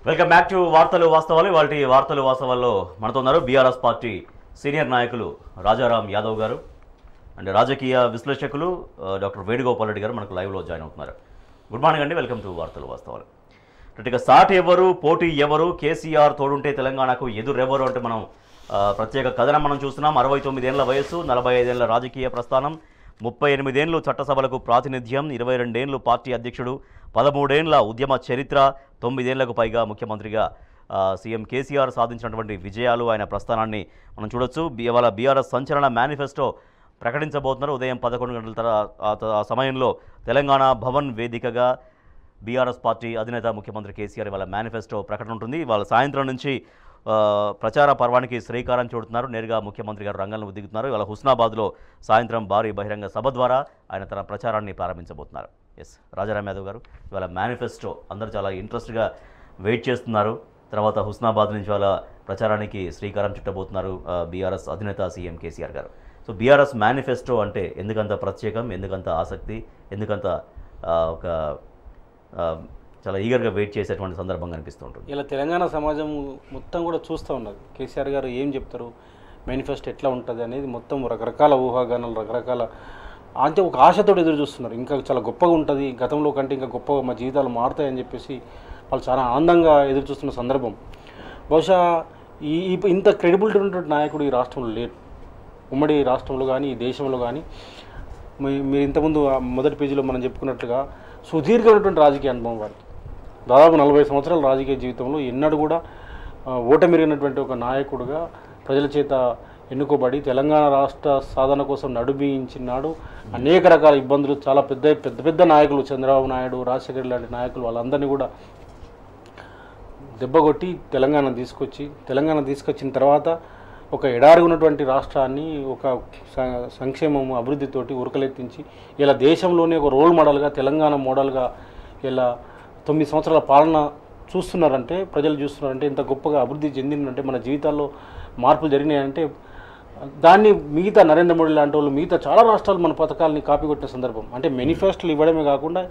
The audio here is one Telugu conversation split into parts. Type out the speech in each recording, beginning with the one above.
వెల్కమ్ బ్యాక్ టు వార్తలు వాస్తవాలు వాటి వార్తలు వాస్తవాల్లో మనతో ఉన్నారు బీఆర్ఎస్ పార్టీ సీనియర్ నాయకులు రాజారాం యాదవ్ గారు అండ్ రాజకీయ విశ్లేషకులు ఆ, డాక్టర్ వేణుగోపాల్ రెడ్డి గారు మనకు లైవ్లో జాయిన్ అవుతున్నారు గుడ్ మార్నింగ్ అండి వెల్కమ్ టు వార్తలు వాస్తవాలు అంటే ఇక సాటి ఎవరు పోటీ ఎవరు కేసీఆర్ తోడుంటే తెలంగాణకు ఎదురెవరు అంటే మనం ఆ, ప్రత్యేక కథనం మనం చూస్తున్నాం అరవై తొమ్మిదేళ్ల వయసు నలభై ఐదేళ్ల రాజకీయ ప్రస్థానం ముప్పై ఎనిమిదేళ్లు చట్టసభలకు ప్రాతినిధ్యం ఇరవై రెండేళ్లు పార్టీ అధ్యక్షుడు పదమూడేళ్ల ఉద్యమ చరిత్ర తొమ్మిదేళ్లకు పైగా ముఖ్యమంత్రిగా ఆ, సీఎం కేసీఆర్ సాధించినటువంటి విజయాలు ఆయన ప్రస్థానాన్ని మనం చూడొచ్చు బి- ఇవాళ బీఆర్ఎస్ సంచలన మేనిఫెస్టో ప్రకటించబోతున్నారు ఉదయం పదకొండు గంటల తర్వాత ఆ త- ఆ సమయంలో తెలంగాణ భవన్ వేదికగా బీఆర్ఎస్ పార్టీ అధినేత ముఖ్యమంత్రి కేసీఆర్ ఇవాళ మేనిఫెస్టో ప్రకటన ఉంటుంది ఇవాళ సాయంత్రం నుంచి ఆ, ప్రచార పర్వానికి శ్రీకారం చుడుతున్నారు నేరుగా ముఖ్యమంత్రి గారు రంగంలో దిగుతున్నారు ఇవాళ హుస్నాబాద్లో సాయంత్రం భారీ బహిరంగ సభ ద్వారా ఆయన తన ప్రచారాన్ని ప్రారంభించబోతున్నారు ఎస్ రాజారాం యాదవ్ గారు ఇవాళ మేనిఫెస్టో అందరూ చాలా ఇంట్రెస్ట్గా వెయిట్ చేస్తున్నారు తర్వాత హుస్నాబాద్ నుంచి వాళ్ళ ప్రచారానికి శ్రీకారం చుట్టబోతున్నారు బీఆర్ఎస్ అధినేత CM KCR garu so BRS manifesto అంటే ఎందుకంత ప్రత్యేకం ఎందుకంత ఆసక్తి ఎందుకంత ఆ, ఒక ఆ, చాలా ఈగర్గా వెయిట్ చేసేటువంటి సందర్భం కనిపిస్తూ ఉంటుంది ఇలా తెలంగాణ సమాజం మొత్తం కూడా చూస్తూ ఉన్నది కేసీఆర్ గారు ఏం చెప్తారు మేనిఫెస్టో ఎట్లా ఉంటుంది అనేది మొత్తం రకరకాల ఊహాగానాలు రకరకాల అంటే ఒక ఆశతో ఎదురు చూస్తున్నారు ఇంకా చాలా గొప్పగా ఉంటుంది గతంలో కంటే ఇంకా గొప్పగా మా జీవితాలు మారుతాయని చెప్పేసి వాళ్ళు చాలా ఆనందంగా ఎదురు చూస్తున్న సందర్భం బహుశా ఈ ఈ- ఇంత క్రెడిబిలిటీ ఉన్నటువంటి నాయకుడు ఈ రాష్ట్రంలో లేరు ఉమ్మడి రాష్ట్రంలో కానీ ఈ దేశంలో కానీ మీ- మీరు ఇంతకుముందు ఆ మొదటి పేజీలో మనం చెప్పుకున్నట్లుగా సుదీర్ఘమైనటువంటి రాజకీయ అనుభవం వారికి దాదాపు నలభై సంవత్సరాల రాజకీయ జీవితంలో ఎన్నడూ కూడా ఆ, ఓటమిరిగినటువంటి ఒక నాయకుడుగా ప్రజల చేత ఎన్నుకోబడి తెలంగాణ రాష్ట్ర సాధన కోసం నడుబించినాడు అనేక రకాల ఇబ్బందులు చాలా పెద్ద పెద్ద పెద్ద నాయకులు చంద్రబాబు నాయుడు రాజశేఖర్ లాంటి నాయకులు వాళ్ళందరినీ కూడా దెబ్బకొట్టి తెలంగాణ తీసుకొచ్చి తెలంగాణ తీసుకొచ్చిన తర్వాత ఒక ఎడారి ఉన్నటువంటి రాష్ట్రాన్ని ఒక స- సంక్షేమము అభివృద్ధితోటి ఉరకలెత్తించి ఇలా దేశంలోనే ఒక రోల్ మోడల్గా తెలంగాణ మోడల్గా ఇలా తొమ్మిది సంవత్సరాల పాలన చూస్తున్నారంటే ప్రజలు చూస్తున్నారంటే ఇంత గొప్పగా అభివృద్ధి చెందిందంటే మన జీవితాల్లో మార్పులు జరిగినాయంటే దాన్ని మిగతా నరేంద్ర మోడీ లాంటి వాళ్ళు మిగతా చాలా రాష్ట్రాలు మన పథకాలని కాపీ కొట్టిన సందర్భం అంటే మేనిఫెస్టోలు ఇవ్వడమే కాకుండా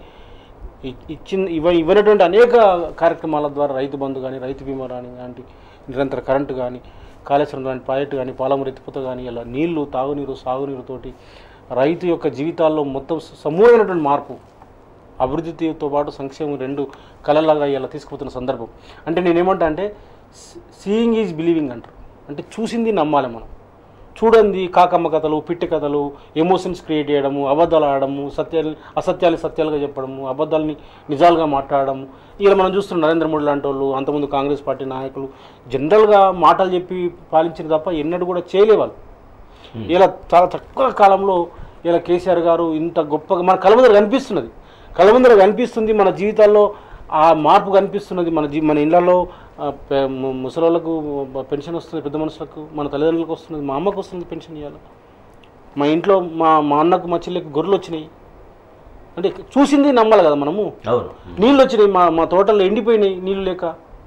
ఇ- ఇచ్చిన ఇవ ఇవ్వనటువంటి అనేక కార్యక్రమాల ద్వారా రైతు బంధు కానీ రైతు బీమా కానీ లాంటి నిరంతర కరెంటు కానీ కాళేశ్వరం లాంటి ప్రాజెక్టు కానీ పాలమూరు ఎత్తిపోత కానీ ఇలా నీళ్లు తాగునీరు సాగునీరుతోటి రైతు యొక్క జీవితాల్లో మొత్తం సమూలమైనటువంటి మార్పు అభివృద్ధితో పాటు సంక్షేమం రెండు కళలాగా ఇలా తీసుకుపోతున్న సందర్భం అంటే నేనేమంటా అంటే సీయింగ్ ఈజ్ బిలీవింగ్ అంటారు అంటే చూసింది నమ్మాలి మనం చూడండి కాకమ్మ కథలు పిట్టి కథలు ఎమోషన్స్ క్రియేట్ చేయడము అబద్ధాలు ఆడము సత్యాలు అసత్యాలు సత్యాలుగా చెప్పడము అబద్ధాలని నిజాలుగా మాట్లాడడము ఇలా మనం చూస్తున్నాం నరేంద్ర మోడీ లాంటి వాళ్ళు అంతకుముందు కాంగ్రెస్ పార్టీ నాయకులు జనరల్గా మాటలు చెప్పి పాలించిన తప్ప ఎన్నడూ కూడా చేయలేవాళ్ళు ఇలా చాలా తక్కువ కాలంలో ఇలా కేసీఆర్ గారు ఇంత గొప్పగా మన కళ్ళ ముందర కనిపిస్తున్నది కళ్ళ ముందర కనిపిస్తుంది మన జీవితాల్లో ఆ మార్పు కనిపిస్తున్నది మన జీ మన ఇళ్లలో ఆ, పె- ము- ముసలోళ్ళకు పెన్షన్ వస్తుంది పెద్ద మనుషులకు మన తల్లిదండ్రులకు వస్తున్నది మా అమ్మకు వస్తుంది పెన్షన్ ఇవ్వాలి మా ఇంట్లో మా మా అన్నకు మా చెల్లికి గొర్రెలు వచ్చినాయి అంటే చూసింది నమ్మాలి కదా మనము అవును నీళ్ళు వచ్చినాయి మా మా తోటల్లో ఎండిపోయినాయి నీళ్ళు లేక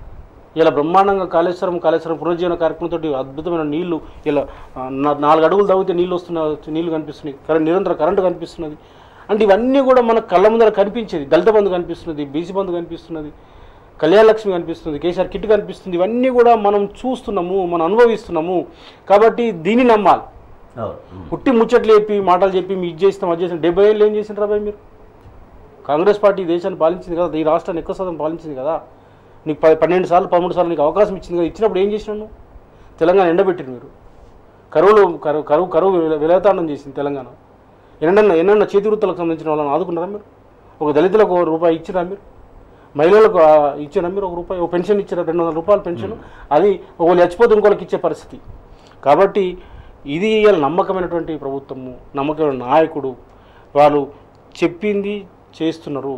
ఇలా బ్రహ్మాండంగా కాళేశ్వరం కాళేశ్వరం పునరుజ్జీవన కార్యక్రమంతో అద్భుతమైన నీళ్లు ఇలా ఆ, నా- నాలుగు అడుగులు తవ్వితే నీళ్ళు వస్తున్నాయి నీళ్లు కనిపిస్తున్నాయి కరెంట్ నిరంతర కరెంటు కనిపిస్తున్నది అంటే ఇవన్నీ కూడా మన కళ్ళ ముందర కనిపించేది దళిత బంధు కనిపిస్తున్నది బీసీ బంధు కనిపిస్తున్నది కళ్యాణ లక్ష్మి కనిపిస్తుంది కేసీఆర్ కిట్ కనిపిస్తుంది ఇవన్నీ కూడా మనం చూస్తున్నాము మనం అనుభవిస్తున్నాము కాబట్టి దీన్ని నమ్మాలి అవును ఉమ్. పుట్టి ముచ్చట్లు చెప్పి మాటలు చెప్పి మీ ఇది చేస్తాం అది చేస్తాం డెబ్బై ఏళ్ళు ఏం చేసిన రాబాయ్ మీరు కాంగ్రెస్ పార్టీ ఈ దేశాన్ని పాలించింది కదా ఈ రాష్ట్రాన్ని ఎక్కువ శాతం పాలించింది కదా నీకు ప పన్నెండు సార్లు పదమూడు సార్లు నీకు అవకాశం ఇచ్చింది కదా ఇచ్చినప్పుడు ఏం చేసినావు నువ్వు తెలంగాణ ఎండబెట్టిరు మీరు కరువులో కరువు కరువు కరువు విల- విలయతాండం చేసింది తెలంగాణ ఎన్నడన్నా ఎన్నన్నా చేతి వృత్తులకు సంబంధించిన వాళ్ళని ఆదుకున్నారా మీరు ఒక దళితులకు ఒక రూపాయి ఇచ్చిరా మీరు మహిళలకు ఆ, ఇచ్చిరా మీరు ఒక రూపాయి ఒక పెన్షన్ ఇచ్చారా రెండు వందల రూపాయల పెన్షన్ అది ఒకళ్ళు చచ్చిపోతే ఇంకోళ్ళకి ఇచ్చే పరిస్థితి కాబట్టి ఇది ఇవాళ నమ్మకమైనటువంటి ప్రభుత్వము నమ్మకమైన నాయకుడు వాళ్ళు చెప్పింది చేస్తున్నారు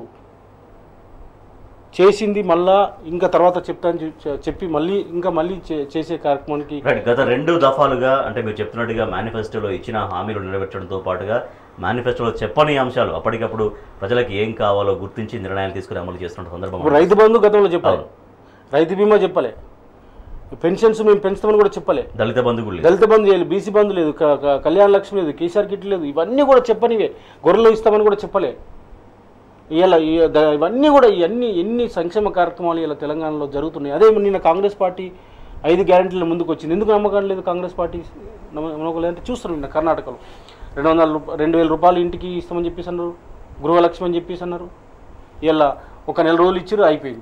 చేసింది మళ్ళా ఇంకా తర్వాత చెప్తాను చె- చెప్పి మళ్ళీ ఇంకా మళ్ళీ చే- చేసే కార్యక్రమానికి రైట్ గత రెండు దఫాలుగా అంటే మీరు చెప్తున్నట్టుగా మేనిఫెస్టోలో ఇచ్చిన హామీలు నెరవేర్చడంతో పాటుగా మేనిఫెస్టోలో చెప్పని అంశాలు అప్పటికప్పుడు ప్రజలకు ఏం కావాలో గుర్తించి నిర్ణయాలు తీసుకుని అమలు చేస్తున్న సందర్భం ఇప్పుడు రైతు బంధు గతంలో చెప్పాలి రైతు బీమా చెప్పలే పెన్షన్స్ మేము పెంచుతామని కూడా చెప్పలే దళిత బంధువులు లేదు. దళిత బంధు లేదు బీసీ బంధు లేదు క- క- కళ్యాణ లక్ష్మి లేదు కేసీఆర్ కిట్ లేదు ఇవన్నీ కూడా చెప్పనివే గొర్రెలు ఇస్తామని కూడా చెప్పలే ఇలా ఇవన్నీ కూడా ఇవన్నీ ఎన్ని సంక్షేమ కార్యక్రమాలు ఇలా తెలంగాణలో జరుగుతున్నాయి అదే నిన్న కాంగ్రెస్ పార్టీ ఐదు గ్యారెంటీల ముందుకు వచ్చింది ఎందుకు నమ్మకం లేదు కాంగ్రెస్ పార్టీ నమ్మ- నమ్మకం లేదంటే చూస్తున్నాం నిన్న కర్ణాటకలో రెండు వందల రూప- రెండు వేల రూపాయలు ఇంటికి ఇస్తామని చెప్పేసి అన్నారు గృహలక్ష్మి అని చెప్పేసి అన్నారు ఇలా ఒక నెల రోజులు ఇచ్చారు అయిపోయింది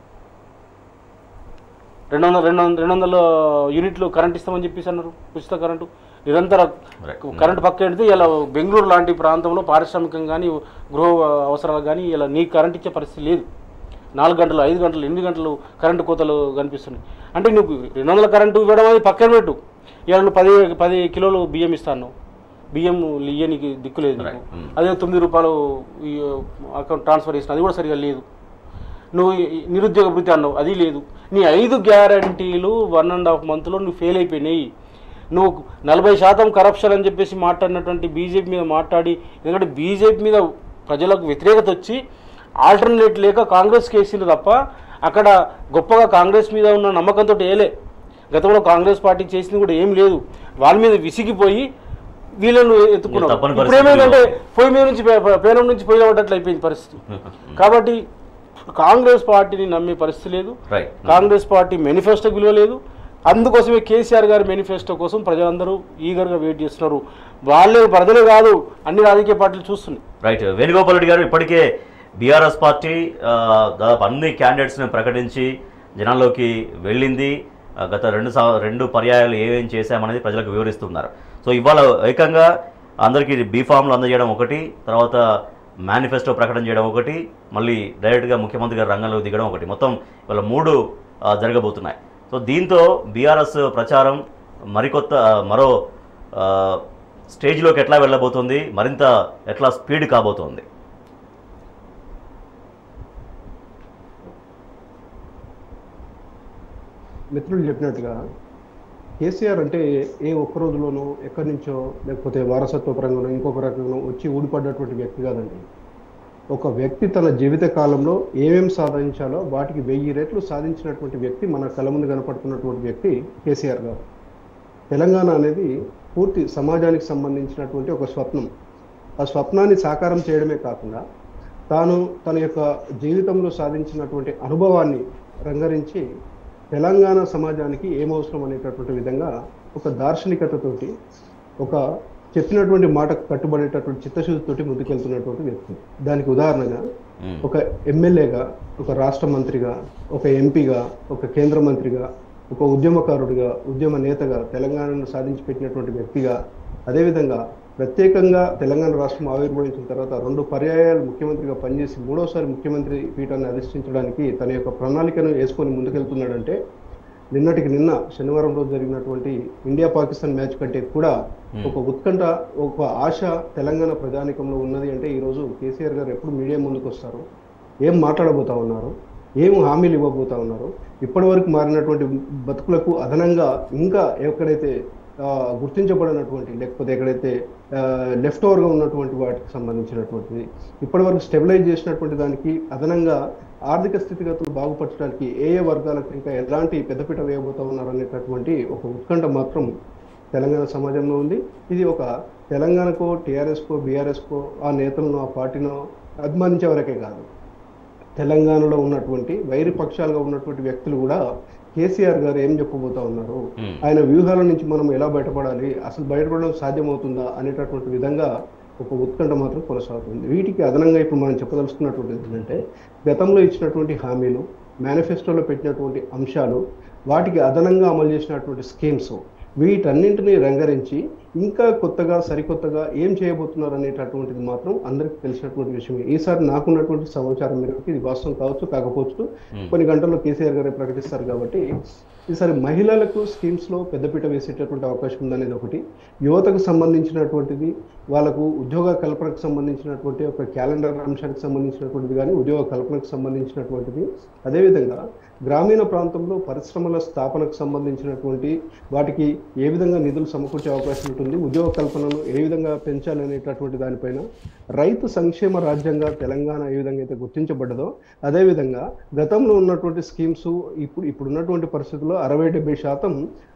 రెండు వందల రెండు వందల రెండు వందల యూనిట్లు కరెంట్ ఇస్తామని చెప్పేసి అన్నారు ఉచిత కరెంటు నిరంతర Right. కరెంట్ పక్క పెడితే ఇలా బెంగళూరు లాంటి ప్రాంతంలో పారిశ్రామికంగా కానీ గృహ అవసరాలకు కానీ ఇలా నీకు కరెంట్ ఇచ్చే పరిస్థితి లేదు నాలుగు గంటలు ఐదు గంటలు ఎనిమిది గంటలు కరెంటు కోతలు కనిపిస్తున్నాయి అంటే నువ్వు రెండు వందల కరెంటు ఇవ్వడం అది పక్కన పెట్టు ఇలా నువ్వు పది పది కిలోలు బియ్యం ఇస్తాను బియ్యం ఇయ్యనికి దిక్కు లేదు నీకు. Right. Mm. అదే తొమ్మిది రూపాయలు ఈ అకౌంట్ ట్రాన్స్ఫర్ చేసిన అది కూడా సరిగా లేదు నువ్వు ఈ నిరుద్యోగ భృతి అన్నావు అది లేదు నీ ఐదు గ్యారంటీలు వన్ అండ్ హాఫ్ మంత్లో నువ్వు ఫెయిల్ అయిపోయినాయి నువ్వు నలభై శాతం కరప్షన్ అని చెప్పేసి మాట్లాడినటువంటి బీజేపీ మీద మాట్లాడి ఎందుకంటే బీజేపీ మీద ప్రజలకు వ్యతిరేకత వచ్చి ఆల్టర్నేట్ లేక కాంగ్రెస్ కేసులు తప్ప అక్కడ గొప్పగా కాంగ్రెస్ మీద ఉన్న నమ్మకంతో ఏలే గతంలో కాంగ్రెస్ పార్టీ చేసింది కూడా ఏం లేదు వాళ్ళ మీద విసిగిపోయి వీళ్ళను ఎత్తుకున్నావు తప్పని ఇప్పుడు ఏమైందంటే పొయ్యి మీద నుంచి పే- పే- పేనం నుంచి పొయ్యి పడ్డట్లు అయిపోయింది పరిస్థితి కాబట్టి కాంగ్రెస్ పార్టీని నమ్మే పరిస్థితి లేదు రైట్ కాంగ్రెస్ పార్టీ మేనిఫెస్టోకి విలువ లేదు అందుకోసమే కేసీఆర్ గారి మేనిఫెస్టో కోసం ప్రజలందరూ ఈగర్గా వెయిట్ చేస్తున్నారు వాళ్ళే ప్రజలే కాదు అన్ని రాజకీయ పార్టీలు చూస్తున్నాయి రైట్ వేణుగోపాల్ రెడ్డి గారు ఇప్పటికే బీఆర్ఎస్ పార్టీ ఆ, దాదాపు అన్ని క్యాండిడేట్స్ని ప్రకటించి జనాల్లోకి వెళ్ళింది ఆ, గత రెండు సా రెండు పర్యాయాలు ఏమేం చేశామనేది ప్రజలకు వివరిస్తున్నారు సో ఇవాళ ఏకంగా అందరికీ బీఫామ్లు అందజేయడం ఒకటి తర్వాత మేనిఫెస్టో ప్రకటన చేయడం ఒకటి మళ్ళీ డైరెక్ట్గా ముఖ్యమంత్రి గారు రంగంలోకి దిగడం ఒకటి మొత్తం ఇవాళ మూడు ఆ, జరగబోతున్నాయి సో దీంతో బీఆర్ఎస్ ప్రచారం మరికొత్త ఆ, మరో ఆ, స్టేజ్లోకి ఎట్లా వెళ్ళబోతుంది మరింత ఎట్లా స్పీడ్ కాబోతోంది మిత్రులు చెప్పినట్టుగా కేసీఆర్ అంటే ఏ ఒక్క రోజులోనో ఎక్కడి నుంచో లేకపోతే వారసత్వ పరంగానో ఇంకొక రకంగా వచ్చి ఊడిపడ్డటువంటి వ్యక్తి కాదండి ఒక వ్యక్తి తన జీవిత కాలంలో ఏమేం సాధించాలో వాటికి వెయ్యి రెట్లు సాధించినటువంటి వ్యక్తి మన కళ్ళ ముందు కనపడుతున్నటువంటి వ్యక్తి కేసీఆర్ గారు తెలంగాణ అనేది పూర్తి సమాజానికి సంబంధించినటువంటి ఒక స్వప్నం ఆ స్వప్నాన్ని సాకారం చేయడమే కాకుండా తాను తన యొక్క జీవితంలో సాధించినటువంటి అనుభవాన్ని రంగరించి తెలంగాణ సమాజానికి ఏమవసరం అనేటటువంటి విధంగా ఒక దార్శనికతతోటి ఒక చెప్పినటువంటి మాటకు కట్టుబడేటటువంటి చిత్తశుద్ధితోటి ముందుకెళ్తున్నటువంటి వ్యక్తి దానికి ఉదాహరణగా మ్మ్. ఒక ఎమ్మెల్యేగా ఒక రాష్ట్ర మంత్రిగా ఒక ఎంపీగా ఒక కేంద్ర మంత్రిగా ఒక ఉద్యమకారుడిగా ఉద్యమ నేతగా తెలంగాణను సాధించి పెట్టినటువంటి వ్యక్తిగా అదేవిధంగా ప్రత్యేకంగా తెలంగాణ రాష్ట్రం ఆవిర్భవించిన తర్వాత రెండు పర్యాయాలు ముఖ్యమంత్రిగా పనిచేసి మూడోసారి ముఖ్యమంత్రి పీఠాన్ని అధిష్ఠించడానికి తన యొక్క ప్రణాళికను వేసుకొని ముందుకెళ్తున్నాడంటే నిన్నటికి నిన్న శనివారం రోజు జరిగినటువంటి ఇండియా పాకిస్తాన్ మ్యాచ్ కంటే కూడా ఒక ఉత్కంఠ ఒక ఆశ తెలంగాణ ప్రజానికంలో ఉన్నది అంటే ఈరోజు కేసీఆర్ గారు ఎప్పుడు మీడియా ముందుకు వస్తారు ఏం మాట్లాడబోతా ఉన్నారు ఏం హామీలు ఇవ్వబోతా ఉన్నారు ఇప్పటి వరకు మారినటువంటి బతుకులకు అదనంగా ఇంకా ఎక్కడైతే ఆ, గుర్తించబడినటువంటి లేకపోతే ఎక్కడైతే లెఫ్ట్ ఓవర్గా ఉన్నటువంటి వాటికి సంబంధించినటువంటిది ఇప్పటివరకు స్టెబిలైజ్ చేసినటువంటి దానికి అదనంగా ఆర్థిక స్థితిగతులు బాగుపరచడానికి ఏ ఏ వర్గాలకు ఇంకా ఎలాంటి పెద్దపీట వేయబోతా ఉన్నారు అనేటటువంటి ఒక ఉత్కంఠ మాత్రం తెలంగాణ సమాజంలో ఉంది ఇది ఒక తెలంగాణకో టీఆర్ఎస్కో బీఆర్ఎస్కో ఆ నేతలను ఆ పార్టీనో అభిమానించే వరకే కాదు తెలంగాణలో ఉన్నటువంటి వైరి పక్షాలుగా ఉన్నటువంటి వ్యక్తులు కూడా కేసీఆర్ గారు ఏం చెప్పబోతా ఉన్నారు మ్మ్. ఆయన వ్యూహాల నుంచి మనం ఎలా బయటపడాలి అసలు బయటపడడం సాధ్యమవుతుందా అనేటటువంటి విధంగా ఒక ఉత్కంఠ మాత్రం కొనసాగుతుంది వీటికి అదనంగా ఇప్పుడు మనం చెప్పదలుచుకున్నటువంటిది ఏంటంటే గతంలో ఇచ్చినటువంటి హామీలు మేనిఫెస్టోలో పెట్టినటువంటి అంశాలు వాటికి అదనంగా అమలు చేసినటువంటి స్కీమ్స్ వీటన్నింటినీ రంగరించి ఇంకా కొత్తగా సరికొత్తగా ఏం చేయబోతున్నారు అనేటటువంటిది మాత్రం అందరికీ తెలిసినటువంటి విషయమే ఈసారి నాకున్నటువంటి సమాచారం మేరకు ఇది వాస్తవం కావచ్చు కాకపోవచ్చు Hmm. కొన్ని గంటల్లో కేసీఆర్ గారే ప్రకటిస్తారు కాబట్టి ఈసారి మహిళలకు స్కీమ్స్ లో పెద్దపీట వేసేటటువంటి అవకాశం ఉందనేది ఒకటి యువతకు సంబంధించినటువంటిది వాళ్ళకు ఉద్యోగ కల్పనకు సంబంధించినటువంటి ఒక క్యాలెండర్ అంశానికి సంబంధించినటువంటిది కానీ ఉద్యోగ కల్పనకు సంబంధించినటువంటిది అదేవిధంగా గ్రామీణ ప్రాంతంలో పరిశ్రమల స్థాపనకు సంబంధించినటువంటి వాటికి ఏ విధంగా నిధులు సమకూర్చే అవకాశం ఉంటుంది ఉద్యోగ కల్పనను ఏ విధంగా పెంచాలి అనేటటువంటి దానిపైన రైతు సంక్షేమ రాజ్యంగా తెలంగాణ ఏ విధంగా అయితే గుర్తించబడ్డదో అదేవిధంగా గతంలో ఉన్నటువంటి స్కీమ్స్ ఇప్పుడు ఇప్పుడు ఉన్నటువంటి పరిస్థితుల్లో అరవై డెబ్బై శాతం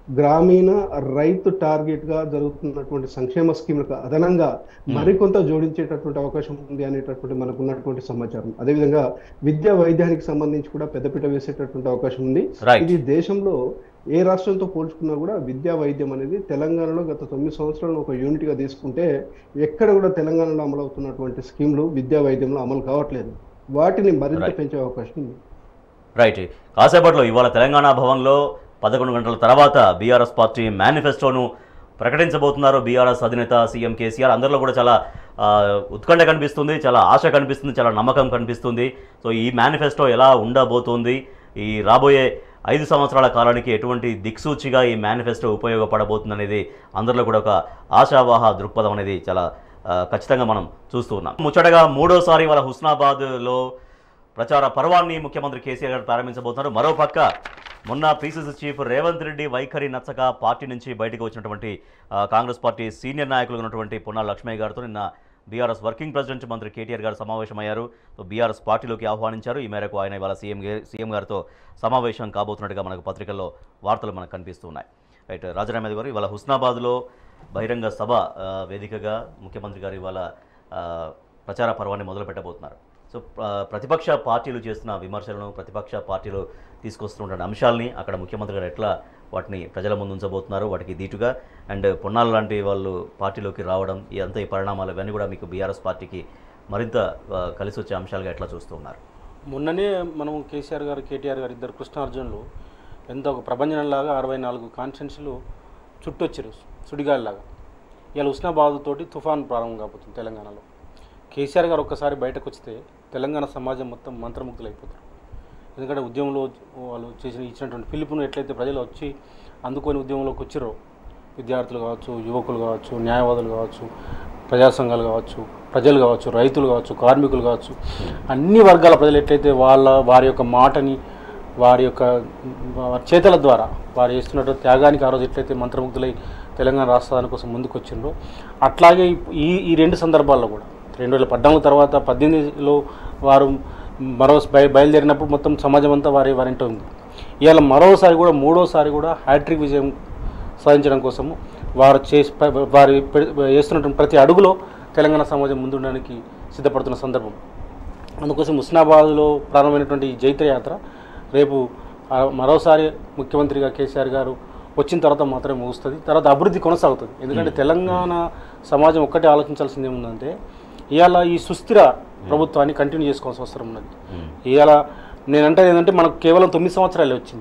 గ్రామీణ రైతు టార్గెట్ గా జరుగుతున్నటువంటి సంక్షేమ స్కీములకు అదనంగా మరికొంత జోడించేటటువంటి అవకాశం ఉంది అనేటటువంటి మనకు ఉన్నటువంటి సమాచారం అదేవిధంగా విద్యా వైద్యానికి సంబంధించి కూడా పెద్దపీట వేసేటటువంటి అవకాశం ఉంది Right. ఇది దేశంలో ఏ రాష్ట్రంతో పోల్చుకున్నా కూడా విద్యా వైద్యం అనేది తెలంగాణలో గత తొమ్మిది సంవత్సరాలు ఒక యూనిట్ గా తీసుకుంటే ఎక్కడ కూడా తెలంగాణలో అమలవుతున్నటువంటి స్కీమ్లు విద్యా వైద్యంలో అమలు కావట్లేదు వాటిని మరింత Right. పెంచే అవకాశం ఉంది రైట్ కాసేపట్లో ఇవాళ తెలంగాణ భవన్లో పదకొండు గంటల తర్వాత బీఆర్ఎస్ పార్టీ మేనిఫెస్టోను ప్రకటించబోతున్నారు బీఆర్ఎస్ అధినేత సీఎం కేసీఆర్ అందరిలో కూడా చాలా ఆ, ఉత్కంఠ కనిపిస్తుంది చాలా ఆశ కనిపిస్తుంది చాలా నమ్మకం కనిపిస్తుంది సో ఈ మేనిఫెస్టో ఎలా ఉండబోతోంది ఈ రాబోయే ఐదు సంవత్సరాల కాలానికి ఎటువంటి దిక్సూచిగా ఈ మేనిఫెస్టో ఉపయోగపడబోతుంది అనేది అందరిలో కూడా ఒక ఆశావాహ దృక్పథం అనేది చాలా ఆ, ఖచ్చితంగా మనం చూస్తూ ఉన్నాం ముచ్చటగా మూడోసారి వాళ్ళ హుస్నాబాద్లో ప్రచార పర్వాన్ని ముఖ్యమంత్రి కేసీఆర్ గారు ప్రారంభించబోతున్నారు మరోపక్క మొన్న పీసీసీ చీఫ్ రేవంత్ రెడ్డి వైఖరి నచ్చక పార్టీ నుంచి బయటకు వచ్చినటువంటి ఆ, కాంగ్రెస్ పార్టీ సీనియర్ నాయకులు ఉన్నటువంటి పొన్నాల లక్ష్మయ్య గారితో నిన్న బీఆర్ఎస్ వర్కింగ్ ప్రెసిడెంట్ మంత్రి కేటీఆర్ గారు సమావేశమయ్యారు సో బీఆర్ఎస్ పార్టీలోకి ఆహ్వానించారు ఈ మేరకు ఆయన ఇవాళ సీఎం గే- సీఎం గారితో సమావేశం కాబోతున్నట్టుగా మనకు పత్రికల్లో వార్తలు మనకు కనిపిస్తున్నాయి రైట్ రాజరామేద్ గారు ఇవాళ హుస్నాబాద్లో బహిరంగ సభ ఆ, వేదికగా ముఖ్యమంత్రి గారు ఇవాళ ఆ, ప్రచార పర్వాన్ని మొదలు పెట్టబోతున్నారు సో ఆ, ప్రతిపక్ష పార్టీలు చేస్తున్న విమర్శలను ప్రతిపక్ష పార్టీలు తీసుకొస్తున్న అంశాలని అక్కడ ముఖ్యమంత్రి గారు ఎట్లా వాటిని ప్రజల ముందు ఉంచబోతున్నారు వాటికి దీటుగా అండ్ పొన్నాల లాంటి వాళ్ళు పార్టీలోకి రావడం ఈ అంతా ఈ పరిణామాలు ఇవన్నీ కూడా మీకు బీఆర్ఎస్ పార్టీకి మరింత ఆ, కలిసి వచ్చే అంశాలుగా ఎట్లా చూస్తూ ఉన్నారు మొన్ననే మనం కేసీఆర్ గారు కేటీఆర్ గారు ఇద్దరు కృష్ణార్జునులు ఎంత ఒక ప్రభంజనంలాగా అరవై నాలుగు కాన్స్టిట్యున్సీలు చుట్టొచ్చారు సుడిగాలిలాగా ఇవాళ ఉస్నాబాద్ తోటి తుఫాన్ ప్రారంభం కాబోతుంది తెలంగాణలో కేసీఆర్ గారు ఒక్కసారి బయటకు వస్తే తెలంగాణ సమాజం మొత్తం మంత్రముగ్ధులు అయిపోతారు ఎందుకంటే ఉద్యమంలో వాళ్ళు చేసిన ఇచ్చినటువంటి పిలుపును ఎట్లయితే ప్రజలు వచ్చి అందుకొని ఉద్యమంలోకి వచ్చిరో విద్యార్థులు కావచ్చు యువకులు కావచ్చు న్యాయవాదులు కావచ్చు ప్రజా సంఘాలు కావచ్చు ప్రజలు కావచ్చు రైతులు కావచ్చు కార్మికులు కావచ్చు అన్ని వర్గాల ప్రజలు ఎట్లయితే వాళ్ళ వారి యొక్క మాటని వారి యొక్క వారి చేతల ద్వారా వారు చేస్తున్నటువంటి త్యాగానికి ఆ రోజు ఎట్లయితే మంత్రముగ్ధులై తెలంగాణ రాష్ట్రానికి కోసం ముందుకు వచ్చిండ్రో అట్లాగే ఈ ఈ రెండు సందర్భాల్లో కూడా రెండు వేల పద్నాలుగు తర్వాత పద్దెనిమిదిలో వారు మరో బయ బయలుదేరినప్పుడు మొత్తం సమాజం అంతా వారి వారింట ఉంది ఇవాళ మరోసారి కూడా మూడోసారి కూడా హ్యాట్రిక్ విజయం సాధించడం కోసము వారు చేసి ప- వారి పె- వేస్తున్నటువంటి ప్రతి అడుగులో తెలంగాణ సమాజం ముందుండడానికి సిద్ధపడుతున్న సందర్భం అందుకోసం హుస్నాబాద్లో ప్రారంభమైనటువంటి ఈ జైత్రయాత్ర రేపు ఆ మరోసారి ముఖ్యమంత్రిగా కేసీఆర్ గారు వచ్చిన తర్వాత మాత్రమే ముగుస్తుంది తర్వాత అభివృద్ధి కొనసాగుతుంది ఎందుకంటే తెలంగాణ సమాజం ఒక్కటే ఆలోచించాల్సింది ఏముందంటే ఇవాళ ఈ సుస్థిర ప్రభుత్వాన్ని కంటిన్యూ చేసుకోవాల్సిన అవసరం ఉన్నది ఇవాళ నేనంటే ఏంటంటే మనకు కేవలం తొమ్మిది సంవత్సరాలే వచ్చింది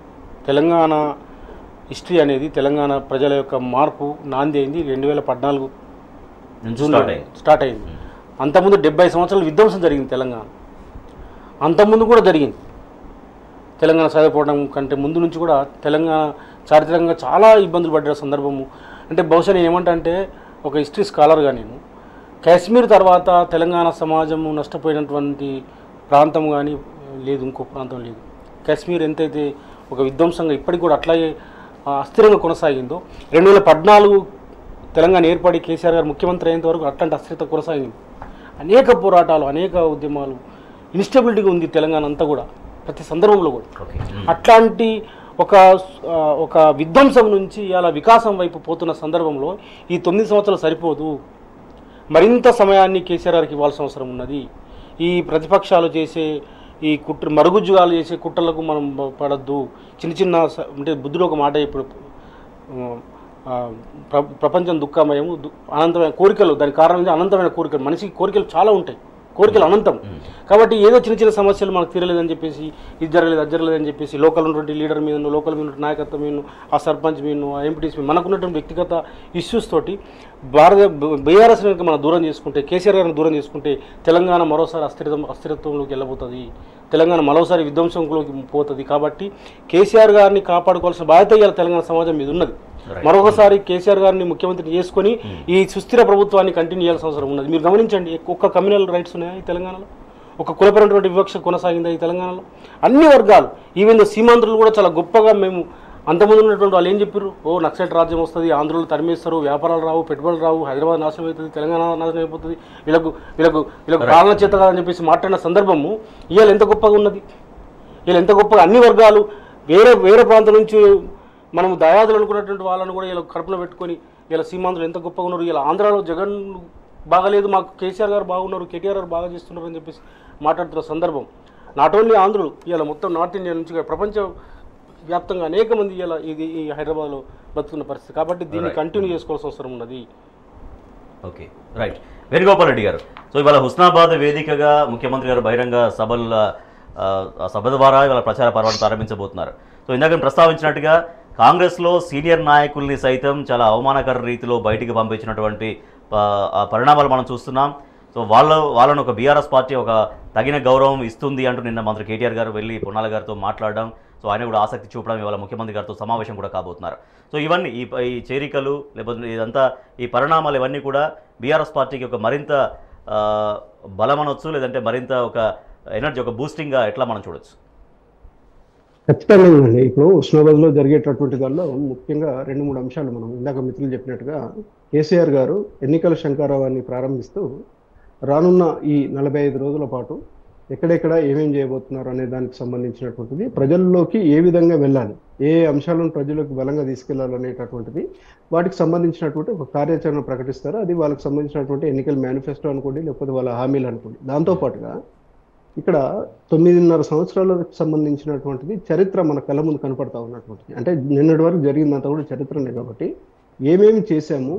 తెలంగాణ హిస్టరీ అనేది తెలంగాణ ప్రజల యొక్క మార్పు నాంది అయింది రెండు వేల పద్నాలుగు నుంచి జూన్లో స్టార్ట్ అయ్యింది స్టార్ట్ అయింది అంతకుముందు డెబ్బై సంవత్సరాల విధ్వంసం జరిగింది తెలంగాణ అంతకుముందు కూడా జరిగింది తెలంగాణ సాధిపోవడం కంటే ముందు నుంచి కూడా తెలంగాణ చారిత్రకంగా చాలా ఇబ్బందులు పడ్డ సందర్భము అంటే బహుశా నేను ఏమంటా అంటే ఒక హిస్టరీ స్కాలర్గా నేను కాశ్మీర్ తర్వాత తెలంగాణ సమాజము నష్టపోయినటువంటి ప్రాంతం కానీ లేదు ఇంకో ప్రాంతం లేదు కాశ్మీర్ ఎంతైతే ఒక విధ్వంసంగా ఇప్పటికి కూడా అట్లాగే ఆ, అస్థిరంగా కొనసాగిందో రెండు వేల పద్నాలుగు తెలంగాణ ఏర్పడి కేసీఆర్ గారు ముఖ్యమంత్రి అయ్యేంత వరకు అట్లాంటి అస్థిరత కొనసాగింది అనేక పోరాటాలు అనేక ఉద్యమాలు ఇన్స్టెబిలిటీగా ఉంది తెలంగాణ అంతా కూడా ప్రతి సందర్భంలో కూడా ఓకే అట్లాంటి ఒక ఆ, ఒక విధ్వంసం నుంచి ఇలా వికాసం వైపు పోతున్న సందర్భంలో ఈ తొమ్మిది సంవత్సరాలు సరిపోదు మరింత సమయాన్ని కేసీఆర్ గారికి ఇవ్వాల్సిన అవసరం ఉన్నది ఈ ప్రతిపక్షాలు చేసే ఈ కుట్ర మరుగుజ్జుగాలు చేసే కుట్రలకు మనం పడద్దు చిన్న చిన్న స- అంటే బుద్ధుడు ఒక మాట ఇప్పుడు ఆ, ప్ర- ప్రపంచం దుఃఖమయము దు- అనంతమైన కోరికలు దానికి కారణం ఏంటి? అనంతమైన కోరికలు మనిషికి కోరికలు చాలా ఉంటాయి కోరికలు అనంతం కాబట్టి ఏదో చిన్న చిన్న సమస్యలు మనకు తీరలేదని చెప్పేసి ఇది జరగలేదు అది జరగలేదని చెప్పేసి లోకల్ ఉన్నటువంటి లీడర్ మీద లోకల్ మీద ఉన్నటువంటి నాయకత్వం మీద ఆ సర్పంచ్ మీద ఆ ఎంపీటీస్ మీద మనకున్నటువంటి వ్యక్తిగత ఇష్యూస్ తోటి భారత బీఆర్ఎస్ మనం దూరం చేసుకుంటే కేసీఆర్ గారిని దూరం చేసుకుంటే తెలంగాణ మరోసారి అస్థిరత్వం అస్థిరత్వంలోకి వెళ్ళబోతుంది తెలంగాణ మరోసారి విధ్వంసంలోకి పోతుంది కాబట్టి కేసీఆర్ గారిని కాపాడుకోవాల్సిన బాధ్యత ఇవాళ తెలంగాణ సమాజం మీద ఉన్నది మరొకసారి కేసీఆర్ గారిని ముఖ్యమంత్రిని చేసుకొని ఈ సుస్థిర ప్రభుత్వాన్ని కంటిన్యూ చేయాల్సిన అవసరం ఉన్నది మీరు గమనించండి ఒక్క కమ్యూనల్ రైట్స్ ఉన్నాయా ఈ తెలంగాణలో ఒక కులపరమైనటువంటి వివక్ష కొనసాగిందా ఈ తెలంగాణలో అన్ని వర్గాలు ఈవెన్ దో సీమాంధ్రులు కూడా చాలా గొప్పగా మేము అంతమంది ఉన్నటువంటి వాళ్ళు ఏం చెప్పారు ఓ నక్సలైట్ రాజ్యం వస్తుంది ఆంధ్రులు తరిమేస్తారు వ్యాపారాలు రావు పెట్టుబడులు రావు హైదరాబాద్ నాశనం అవుతుంది తెలంగాణ నాశనం అయిపోతుంది వీళ్ళకు వీళ్ళకు వీళ్ళకు పాలన చేత కాదని చెప్పేసి మాట్లాడిన సందర్భము ఇవాళ ఎంత గొప్పగా ఉన్నది వీళ్ళు ఎంత గొప్పగా అన్ని వర్గాలు వేరే వేరే ప్రాంతం నుంచి మనం దయాదులు అనుకున్నటువంటి వాళ్ళని కూడా ఇలా కడుపులో పెట్టుకొని ఇలా సీమాంధ్రులు ఎంత గొప్పగా ఉన్నారు ఇలా ఆంధ్రాలో జగన్ బాగలేదు మాకు కేసీఆర్ గారు బాగున్నారు కేటీఆర్ గారు బాగా చేస్తున్నారు అని చెప్పేసి మాట్లాడుతున్న సందర్భం నాట్ ఓన్లీ ఆంధ్రులు ఇలా మొత్తం నార్త్ ఇండియా నుంచి కాదు, ప్రపంచ వ్యాప్తంగా అనేక మంది ఇలా ఇది ఈ హైదరాబాద్లో బతుకున్న పరిస్థితి కాబట్టి దీన్ని Right. కంటిన్యూ చేసుకోవాల్సిన అవసరం ఉన్నది ఓకే రైట్ వేణుగోపాల్ రెడ్డి గారు సో ఇవాళ హుస్నాబాద్ వేదికగా ముఖ్యమంత్రి గారు బహిరంగ సభల ఆ, ఆ సభ ద్వారా ఇవాళ ప్రచార పర్వాన్ని ప్రారంభించబోతున్నారు సో ఇందాక నేను ప్రస్తావించినట్టుగా కాంగ్రెస్లో సీనియర్ నాయకుల్ని సైతం చాలా అవమానకర రీతిలో బయటికి పంపించినటువంటి ఆ, ఆ పరిణామాలు మనం చూస్తున్నాం సో వాళ్ళ వాళ్ళను ఒక బీఆర్ఎస్ పార్టీ ఒక తగిన గౌరవం ఇస్తుంది అంటూ నిన్న మంత్రి కేటీఆర్ గారు వెళ్ళి పొన్నాల గారితో మాట్లాడడం సో ఆయన కూడా ఆసక్తి చూపడం ఇవాళ ముఖ్యమంత్రి గారితో సమావేశం కూడా కాబోతున్నారు సో ఇవన్నీ ఈ ఈ చేరికలు లేకపోతే ఇదంతా ఈ పరిణామాలు ఇవన్నీ కూడా బీఆర్ఎస్ పార్టీకి ఒక మరింత ఆ, బలం అనొచ్చు లేదంటే మరింత ఒక ఎనర్జీ ఒక బూస్టింగ్గా ఎట్లా మనం చూడొచ్చు ఖచ్చితంగా అండి ఇప్పుడు ఉస్మాబాద్లో జరిగేటటువంటి దానిలో ముఖ్యంగా రెండు మూడు అంశాలు మనం ఇందాక మిత్రులు చెప్పినట్టుగా కేసీఆర్ గారు ఎన్నికల శంకారావాన్ని ప్రారంభిస్తూ రానున్న ఈ నలభై ఐదు రోజుల పాటు ఎక్కడెక్కడ ఏమేం చేయబోతున్నారు అనే దానికి సంబంధించినటువంటిది ప్రజల్లోకి ఏ విధంగా వెళ్ళాలి ఏ అంశాలను ప్రజలకు బలంగా తీసుకెళ్లాలనేటటువంటిది వాటికి సంబంధించినటువంటి ఒక కార్యాచరణ ప్రకటిస్తారు అది వాళ్ళకి సంబంధించినటువంటి ఎన్నికల మేనిఫెస్టో అనుకోండి లేకపోతే వాళ్ళ హామీలు అనుకోండి దాంతో పాటుగా ఇక్కడ తొమ్మిదిన్నర సంవత్సరాలకు సంబంధించినటువంటిది చరిత్ర మన కళ్ళ ముందు కనపడతా ఉన్నటువంటిది అంటే నిన్నటి వరకు జరిగిందంతా కూడా చరిత్రనే కాబట్టి ఏమేమి చేశాము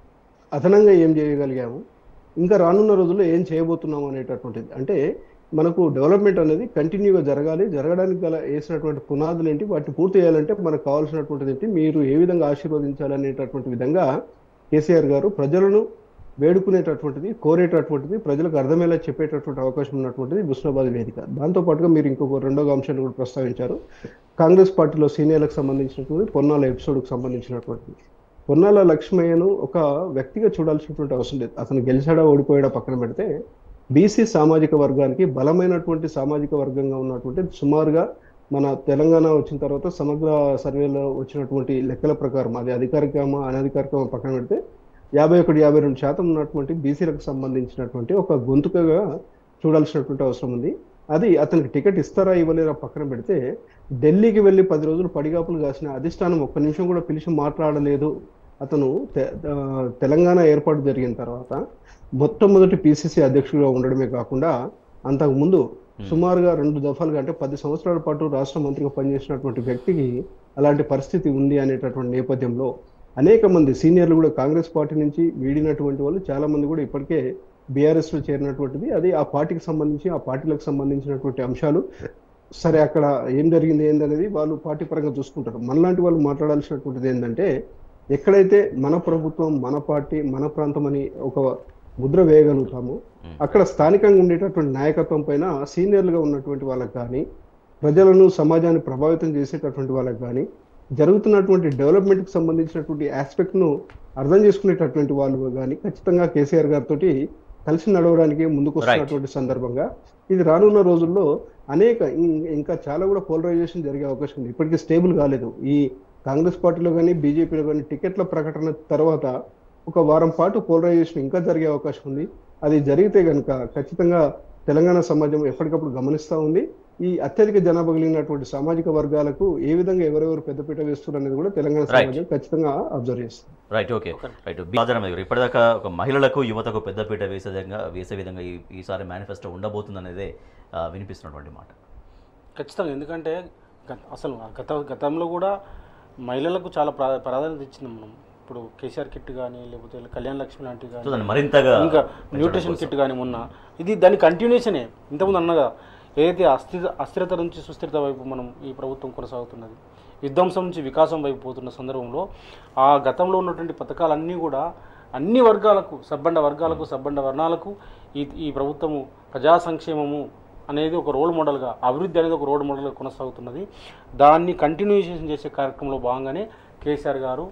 అదనంగా ఏం చేయగలిగాము ఇంకా రానున్న రోజుల్లో ఏం చేయబోతున్నాము అనేటటువంటిది అంటే మనకు డెవలప్మెంట్ అనేది కంటిన్యూగా జరగాలి జరగడానికి గల వేసినటువంటి పునాదులు ఏంటి వాటిని పూర్తి చేయాలంటే మనకు కావాల్సినటువంటిది ఏంటి మీరు ఏ విధంగా ఆశీర్వదించాలి అనేటటువంటి విధంగా కేసీఆర్ గారు ప్రజలను వేడుకునేటటువంటిది కోరేటటువంటిది ప్రజలకు అర్థమయ్యేలా చెప్పేటటువంటి అవకాశం ఉన్నటువంటిది హుస్నాబాద్ వేదిక దాంతో పాటుగా మీరు ఇంకొక రెండో అంశాన్ని కూడా ప్రస్తావించారు కాంగ్రెస్ పార్టీలో సీనియర్లకు సంబంధించినటువంటి పొన్నాల ఎపిసోడ్కి సంబంధించినటువంటిది పొన్నాల లక్ష్మయ్యను ఒక వ్యక్తిగా చూడాల్సినటువంటి అవసరం లేదు అతను గెలిచాడా ఓడిపోయాడా పక్కన పెడితే బీసీ సామాజిక వర్గానికి బలమైనటువంటి సామాజిక వర్గంగా ఉన్నటువంటి సుమారుగా మన తెలంగాణ వచ్చిన తర్వాత సమగ్ర సర్వేలో వచ్చినటువంటి లెక్కల ప్రకారం అది అధికారికమా అనధికారికమా పక్కన పెడితే యాభై ఒకటి యాభై రెండు శాతం ఉన్నటువంటి బీసీలకు సంబంధించినటువంటి ఒక గొంతుకగా చూడాల్సినటువంటి అవసరం ఉంది అది అతనికి టికెట్ ఇస్తారా ఇవ్వలేరా పక్కన పెడితే ఢిల్లీకి వెళ్ళి పది రోజులు పడిగాపులు కాసిన అధిష్టానం ఒక్క నిమిషం కూడా పిలిచి మాట్లాడలేదు అతను తె- ఆ, తెలంగాణ ఏర్పాటు జరిగిన తర్వాత మొట్టమొదటి పిసిసి అధ్యక్షుడిగా ఉండడమే కాకుండా అంతకు ముందు సుమారుగా రెండు దఫాలుగా అంటే పది సంవత్సరాల పాటు రాష్ట్ర మంత్రిగా పనిచేసినటువంటి వ్యక్తికి అలాంటి పరిస్థితి ఉంది అనేటటువంటి నేపథ్యంలో అనేక మంది సీనియర్లు కూడా కాంగ్రెస్ పార్టీ నుంచి వీడినటువంటి వాళ్ళు చాలా మంది కూడా ఇప్పటికే బీఆర్ఎస్ లో చేరినటువంటిది అది ఆ పార్టీకి సంబంధించి ఆ పార్టీలకు సంబంధించినటువంటి అంశాలు సరే అక్కడ ఏం జరిగింది ఏందనేది వాళ్ళు పార్టీ పరంగా చూసుకుంటారు మనలాంటి వాళ్ళు మాట్లాడాల్సినటువంటిది ఏంటంటే ఎక్కడైతే మన ప్రభుత్వం మన పార్టీ మన ప్రాంతం అని ఒక ముద్ర వేయగలుగుతామో అక్కడ స్థానికంగా ఉండేటటువంటి నాయకత్వం పైన సీనియర్లుగా ఉన్నటువంటి వాళ్ళకి కానీ ప్రజలను సమాజాన్ని ప్రభావితం చేసేటటువంటి వాళ్ళకి కానీ జరుగుతున్నటువంటి డెవలప్మెంట్కి సంబంధించినటువంటి ఆస్పెక్ట్ను అర్థం చేసుకునేటటువంటి వాళ్ళు కానీ ఖచ్చితంగా కేసీఆర్ గారితో కలిసి నడవడానికి ముందుకు వస్తున్నటువంటి సందర్భంగా ఇది రానున్న రోజుల్లో అనేక ఇం- ఇంకా చాలా కూడా పోలరైజేషన్ జరిగే అవకాశం ఉంది ఇప్పటికీ స్టేబుల్ కాలేదు ఈ కాంగ్రెస్ పార్టీలో కానీ బీజేపీలో కానీ టికెట్ల ప్రకటన తర్వాత ఒక వారం పాటు పోలరైజేషన్ ఇంకా జరిగే అవకాశం ఉంది అది జరిగితే కనుక ఖచ్చితంగా తెలంగాణ సమాజం ఎప్పటికప్పుడు గమనిస్తూ ఉంది ఈ అత్యధిక జనాభా కలిగినటువంటి సామాజిక వర్గాలకు ఏ విధంగా ఎవరెవరు పెద్దపీట వేస్తున్నారు అనేది కూడా తెలంగాణ Right. సమాజం ఖచ్చితంగా అబ్జర్వ్ చేస్తుంది రైట్ ఓకే రైట్ రాజారాం గారు ఇప్పటిదాకా ఒక మహిళలకు యువతకు పెద్దపీట వేసే విధంగా వేసే విధంగా ఈ ఈసారి మేనిఫెస్టో ఉండబోతుంది అనేదే ఆ, వినిపిస్తున్నటువంటి మాట ఖచ్చితంగా ఎందుకంటే గత- అసలు గత గతంలో కూడా మహిళలకు చాలా ప్రా ప్రాధాన్యత ఇచ్చింది మనం ఇప్పుడు కేసీఆర్ కిట్ కానీ లేకపోతే కళ్యాణ్ లక్ష్మి లాంటివి సో కానీ దాన్ని మరింతగా ఇంకా న్యూట్రిషన్ కిట్ కానీ మొన్న ఇది దాని కంటిన్యూషనే ఇంతకుముందు అన్నగా ఏదైతే అస్థిర అస్థిరత నుంచి సుస్థిరత వైపు మనం ఈ ప్రభుత్వం కొనసాగుతున్నది విధ్వంసం నుంచి వికాసం వైపు పోతున్న సందర్భంలో ఆ గతంలో ఉన్నటువంటి పథకాలన్నీ కూడా అన్ని వర్గాలకు సబ్బండ వర్గాలకు సబ్బండ వర్ణాలకు ఈ ఈ ప్రభుత్వము ప్రజా సంక్షేమము అనేది ఒక రోల్ మోడల్గా అభివృద్ధి అనేది ఒక రోల్ మోడల్గా కొనసాగుతున్నది దాన్ని కంటిన్యూషన్ చేసే కార్యక్రమంలో భాగంగానే కేసీఆర్ గారు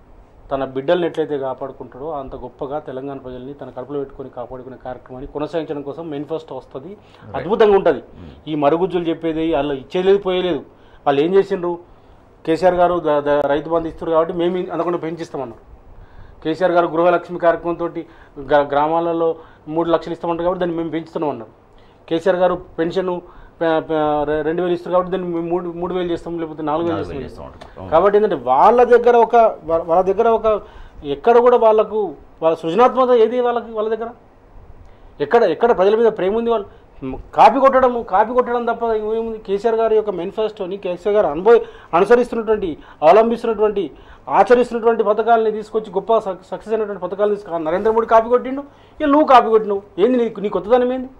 తన బిడ్డల్ని ఎట్లయితే కాపాడుకుంటాడో అంత గొప్పగా తెలంగాణ ప్రజల్ని తన కడుపులో పెట్టుకొని కాపాడుకునే కార్యక్రమాన్ని కొనసాగించడం కోసం మేనిఫెస్టో వస్తుంది అద్భుతంగా ఉంటుంది ఈ మరుగుజ్జులు చెప్పేది వాళ్ళు ఇచ్చేలేదు పోయలేదు వాళ్ళు ఏం చేసిండ్రు కేసీఆర్ గారు ద- ద- రైతు బంధు ఇస్తారు కాబట్టి మేము ఇ- అంతకుండా పెంచిస్తామన్నారు కేసీఆర్ గారు గృహలక్ష్మి కార్యక్రమంతో గ్రామాలలో మూడు లక్షలు ఇస్తామంటారు కాబట్టి దాన్ని మేము పెంచుతున్నాం అన్నారు కేసీఆర్ గారు పెన్షన్ ప- ప- రె- రెండు వేలు ఇస్తారు కాబట్టి దాన్ని మేము మూడు మూడు వేలు చేస్తాం లేకపోతే నాలుగు వేలు నాలుగు వేలు చేస్తాం చేస్తూ ఉంటారు కాబట్టి ఏంటంటే వాళ్ళ దగ్గర ఒక వా- వాళ్ళ దగ్గర ఒక ఎక్కడ కూడా వాళ్ళకు వాళ్ళ సృజనాత్మకత ఏది వాళ్ళకి వాళ్ళ దగ్గర ఎక్కడ ఎక్కడ ప్రజల మీద ప్రేమ ఉంది వాళ్ళు మ్, కాపీ కొట్టడం కాపీ కొట్టడం తప్ప ఏముంది కేసీఆర్ గారి యొక్క మేనిఫెస్టోని కేసీఆర్ గారు అనుభవ అనుసరిస్తున్నటువంటి అవలంబిస్తున్నటువంటి ఆచరిస్తున్నటువంటి పథకాలని తీసుకొచ్చి గొప్ప సక్- సక్సెస్ అయినటువంటి పథకాలు తీసుకు నరేంద్ర మోడీ కాపీ కొట్టిండు ఇక నువ్వు కాపీ కొట్టినావు ఏంది నీ నీ కొత్తదనం ఏంది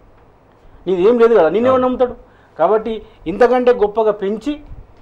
నీది ఏం లేదు కదా నిన్నేమన్నా నమ్ముతాడు కాబట్టి ఇంతకంటే గొప్పగా పెంచి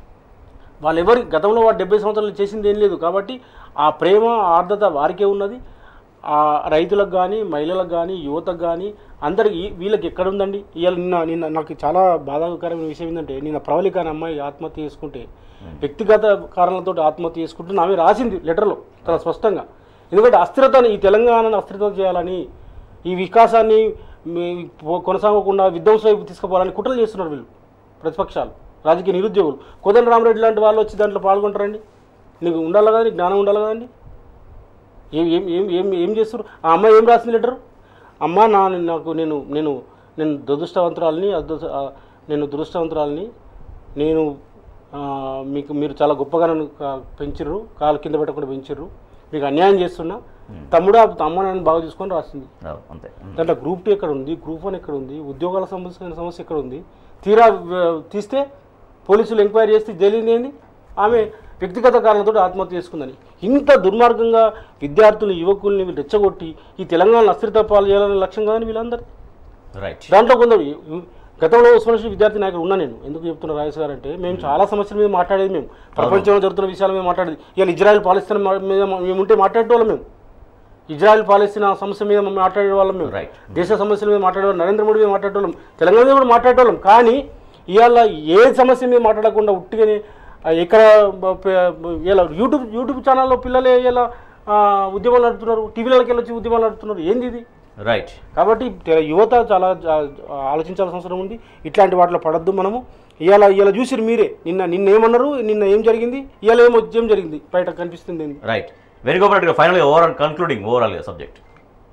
వాళ్ళు ఎవరి గతంలో వాడు డెబ్బై సంవత్సరాలు చేసింది ఏం లేదు కాబట్టి ఆ ప్రేమ ఆర్ద్రత వారికే ఉన్నది ఆ రైతులకు కానీ మహిళలకు కానీ యువతకు కానీ అందరికి వీళ్ళకి ఎక్కడ ఉందండి ఇవాళ నిన్న నిన్న నాకు చాలా బాధాకరమైన విషయం ఏంటంటే నిన్న ప్రవళిక అనే అమ్మాయి ఆత్మహత్య చేసుకుంటే వ్యక్తిగత కారణాలతో ఆత్మహత్య చేసుకుంటే ఆమె రాసింది లెటర్లో చాలా స్పష్టంగా ఎందుకంటే అస్థిరతను ఈ తెలంగాణను అస్థిరత చేయాలని ఈ వికాసాన్ని మీ- కొనసాగకుండా విధ్వంసం వైపు తీసుకుపోవాలని కుట్రలు చేస్తున్నారు వీళ్ళు ప్రతిపక్షాలు రాజకీయ నిరుద్యోగులు కోదండ రామరెడ్డి లాంటి వాళ్ళు వచ్చి దాంట్లో పాల్గొంటారండి నీకు ఉండాలి కదండి జ్ఞానం ఉండాలి కదండి ఏం ఏం ఏం ఏం ఏం చేస్తారు ఆ అమ్మాయి ఏం రాసింది లెటర్ అమ్మ నా నాకు నేను నేను నేను దురదృష్టవంతురాలని అదృ- ఆ, నేను దురదృష్టవంతురాలని నేను ఆ, మీకు మీరు చాలా గొప్పగా నన్ను కా- పెంచిర్రు కాలు కింద పెట్టకుండా పెంచిర్రు మీకు అన్యాయం చేస్తున్నా తమ్ముడు ఆ అమ్మ నన్ను బాగా చూసుకొని రాసింది అవును, అంతే దాంట్లో గ్రూప్ టూ ఎక్కడ ఉంది గ్రూప్ వన్ ఎక్కడ ఉంది ఉద్యోగాల సంబంధించిన సమస్య ఎక్కడ ఉంది తీరా ఆ, తీస్తే పోలీసులు ఎంక్వైరీ చేస్తే జరిగింది ఏంది ఆమె వ్యక్తిగత కారణంతో ఆత్మహత్య చేసుకుందని ఇంత దుర్మార్గంగా విద్యార్థులు యువకుల్ని రెచ్చగొట్టి ఈ తెలంగాణ అస్థిరత పాలు చేయాలనే లక్ష్యం కదండి వీళ్ళందరూ రైట్ దాంట్లో కొందరు గతంలో ఉస్మానియా విద్యార్థి నాయకుడు ఉన్నా నేను ఎందుకు చెప్తున్నా రాజేష్ గారు అంటే మేము చాలా సమస్యల మీద మాట్లాడేది మేము ప్రపంచంలో జరుగుతున్న విషయాల మీద మాట్లాడేది ఇవాళ ఇజ్రాయెల్ పాలిస్తీన్ మా- మీద మేము ఉంటే మాట్లాడేటోళ్ళం మేము ఇజ్రాయెల్ పాలిస్తీన్ సమస్య మీద మేము మాట్లాడే వాళ్ళం మేము రైట్ దేశ సమస్యల మీద మాట్లాడేవాళ్ళం నరేంద్ర మోడీ మీద మాట్లాడేవాళ్ళం తెలంగాణ మీద కూడా మాట్లాడేవాళ్ళం కానీ ఇవాళ ఏ సమస్య మీద మాట్లాడకుండా ఉట్టిగానే ఆ, ఎక్కడ బ- ప- ఇలా యూట్యూబ్ యూట్యూబ్ ఛానల్లో పిల్లలే ఇలా ఆ, ఉద్యమాలు నడుపుతున్నారు టీవీలకి వెళ్ళి వచ్చి ఉద్యమాలు నడుపుతున్నారు ఏంది ఇది రైట్ కాబట్టి తె- యువత చాలా జా- ఆలోచించాల్సిన అవసరం ఉంది ఇట్లాంటి వాటిలో పడద్దు మనము ఇవాళ ఇవాళ చూసిరు మీరే నిన్న నిన్న ఏమన్నారు నిన్న ఏం జరిగింది ఇవాళ ఏం ఏం జరిగింది బయట కనిపిస్తుంది ఏంది రైట్ వేణుగోపాల్ రెడ్డి గారు ఫైనల్గా overall concluding overall subject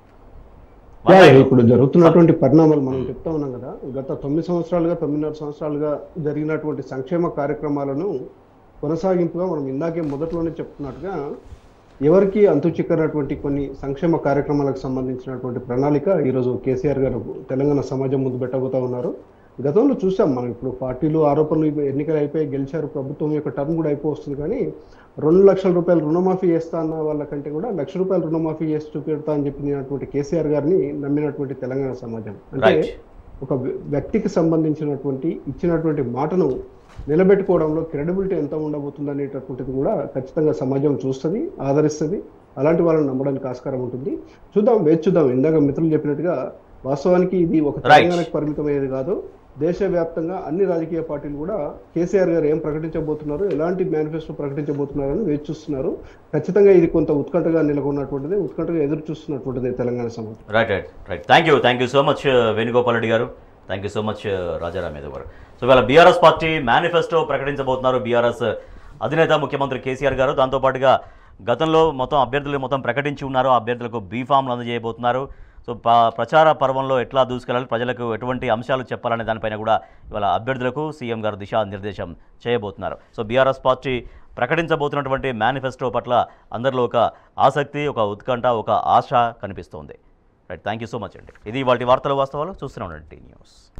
yeah, ఇప్పుడు జరుగుతున్నటువంటి పరిణామాలు మనం చెప్తా ఉన్నాం కదా గత తొమ్మిది సంవత్సరాలుగా తొమ్మిదిన్నర సంవత్సరాలుగా జరిగినటువంటి సంక్షేమ కార్యక్రమాలను కొనసాగింపుగా మనం ఇందాకే మొదట్లోనే చెప్తున్నట్టుగా ఎవరికి అంతు చిక్కనటువంటి కొన్ని సంక్షేమ కార్యక్రమాలకు సంబంధించినటువంటి ప్రణాళిక ఈరోజు కేసీఆర్ గారు తెలంగాణ సమాజం ముందు పెట్టబోతా ఉన్నారు గతంలో చూసాం మనం ఇప్పుడు పార్టీలు ఆరోపణలు ఎన్నికలు అయిపోయి గెలిచారు ప్రభుత్వం యొక్క టర్మ్ కూడా అయిపోతుంది కానీ రెండు లక్షల రూపాయలు రుణమాఫీ చేస్తా అన్న వాళ్ళకంటే కూడా లక్ష రూపాయలు రుణమాఫీ చేసి చూపెడతా అని చెప్పినటువంటి కేసీఆర్ గారిని నమ్మినటువంటి తెలంగాణ సమాజం అంటే రైట్ ఒక వ్య- వ్యక్తికి సంబంధించినటువంటి ఇచ్చినటువంటి మాటను నిలబెట్టుకోవడంలో క్రెడిబిలిటీ ఎంత ఉండబోతుంది అనేటటువంటిది కూడా ఖచ్చితంగా సమాజం చూస్తుంది ఆదరిస్తుంది అలాంటి వాళ్ళని నమ్మడానికి ఆస్కారం ఉంటుంది చూద్దాం వేచి చూద్దాం ఇందాక మిత్రులు చెప్పినట్టుగా వాస్తవానికి ఇది ఒక Right. తెలంగాణకు పరిమితమయ్యేది కాదు దేశవ్యాప్తంగా అన్ని రాజకీయ పార్టీలు కూడా కేసీఆర్ గారు ఏం ప్రకటించబోతున్నారు ఎలాంటి మేనిఫెస్టో ప్రకటించబోతున్నారని వేచి చూస్తున్నారు ఖచ్చితంగా ఇది కొంత ఉత్కంఠగా నెలకొన్నటువంటిది ఉత్కంఠగా ఎదురు చూస్తున్నటువంటిది తెలంగాణ సమాజం right right right thank you thank you so much Venugopal Reddy garu thank you so much Rajaram Yadav garu so ఇవాళ బీఆర్ఎస్ పార్టీ మేనిఫెస్టో ప్రకటించబోతున్నారు బీఆర్ఎస్ అధినేత ముఖ్యమంత్రి కేసీఆర్ గారు దాంతోపాటుగా గతంలో మొత్తం అభ్యర్థులు మొత్తం ప్రకటించి ఉన్నారు ఆ అభ్యర్థులకు బీ ఫామ్లు అందజేయబోతున్నారు సో ప- ప్రచార పర్వంలో ఎట్లా దూసుకెళ్ళాలి ప్రజలకు ఎటువంటి అంశాలు చెప్పాలనే దానిపైన కూడా ఇవాళ అభ్యర్థులకు సీఎం గారు దిశానిర్దేశం చేయబోతున్నారు సో బీఆర్ఎస్ పార్టీ ప్రకటించబోతున్నటువంటి మేనిఫెస్టో పట్ల అందరిలో ఒక ఆసక్తి ఒక ఉత్కంఠ ఒక ఆశ కనిపిస్తోంది right thank you so much అండి ఇది వాటి వార్తల వాస్తవాలు చూస్తూనే ఉండండి టీ న్యూస్